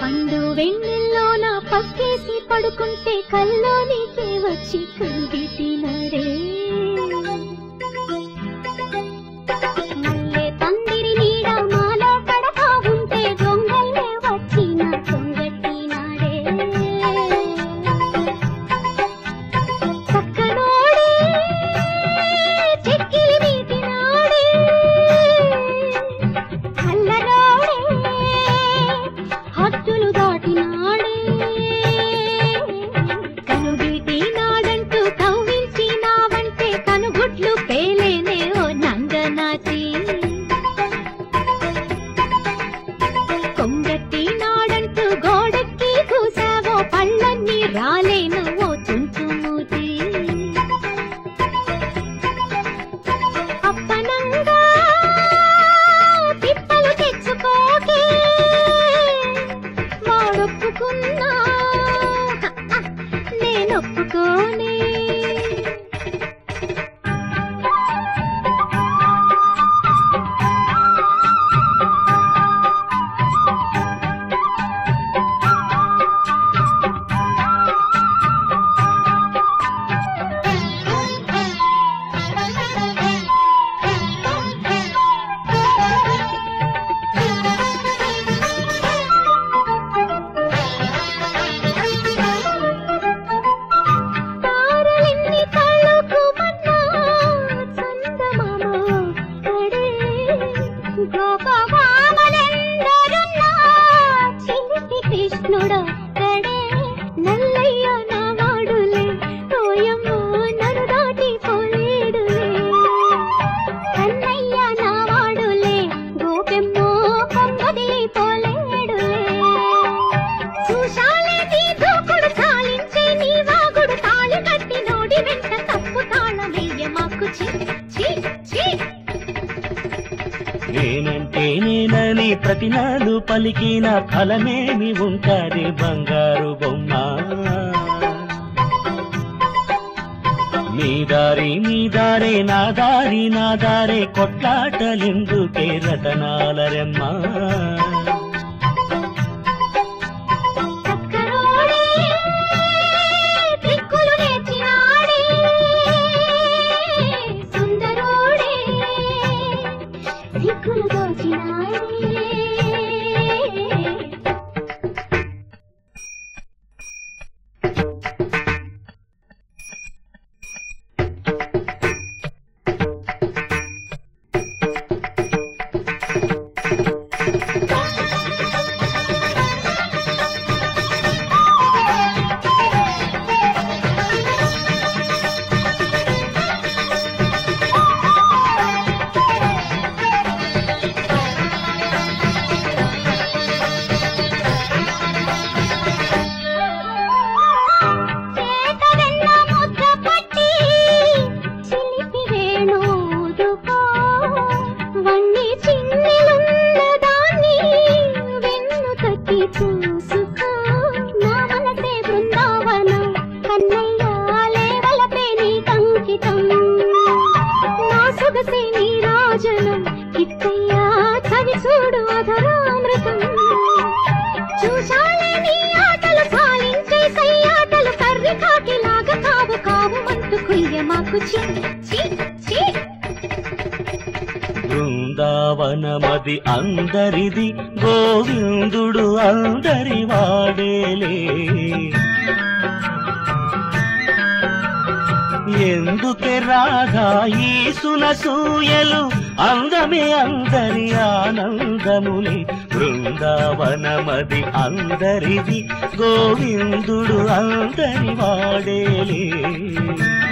పండు వెన్నెల్లోన పక్కేసి పడుకుంటే కల్లోనికే వచ్చి కంది తినడే మల్లె పందిరి నీడ మాలో కడతా ఉంటే దొంగల్లే వచ్చిన దొంగట్టినాడే చక్కనోడే చెక్కిలి మీటినాడే అల్లరోడే హద్దులు దాటినాడే కనుగిటి నాడంటూ కవ్వించినావంటే కనుగుడ్లు పేలేనే ఓ నంగనాచి కొంగట్టి నాడంటూ గోడెక్కి కూసావో పళ్ళన్నీ రాలేను ఓ తుంచుమూతి అప్పనంగా తిప్పలు తెచ్చుకోకే వాడొప్పుకున్నా నేనొప్పుకోనే తారలిన్ని తళుకుమన్నా చందమామ ఒక్కడే. గోపభామలెందరున్నా చిలిపి కృష్ణుడొక్కడే. నల్లయ్య నా వాడులే, ఓయమ్మ నన్ను దాటి పోలేడులే. కన్నయ్య నా వాడులే, గోపెమ్మో కొమ్మదిలి పోలేడులే. చూశాలే నీ దూకుడు చాలించే నీ వాగుడు తాళి కట్టి నోడి వెంట తప్పు తాళమయ్య మాకు ఛీ, ఛీ, ఛీ. నేనంటే నేనని ప్రతినాడు పలికిన ఫలమేమి ఉంటాది బంగారు బొమ్మ మీ దారి మీ దారే నా దారి నా దారే కొట్లాటలెందుకే రతనాల రెమ్మ చక్కరోడే, దిక్కులు నేర్చినాడే. సుందరోడే, దిక్కులు దోచినాడే చేతవెన్న ముద్ద పట్టి చిలిపి వేణూదుకో వన్ని చిన్నెలున్న దాన్ని వెన్ను తట్టి చూసుకో నా మనసే బృందావనం కన్నయ్య లేవలపే నీ కంకితం నా సొగసే నీ రాజనం కిట్టయ్యా చవి చూడు అధరామృతం చూశాలే నీ ఆటలు సాలించే సయ్యాటలు కర్రి కాకిలాగా కావు కావు మంటూ కుయ్య మాకు చి చి చి బృందావనమది అందరిది గోవిందుడు అందరి వాడేలే ఎందుకే రాధా ఈ సునసూయలు అందమే అందరి ఆనందములే బృందావనమది అందరిది గోవిందుడు అందరి వాడేలే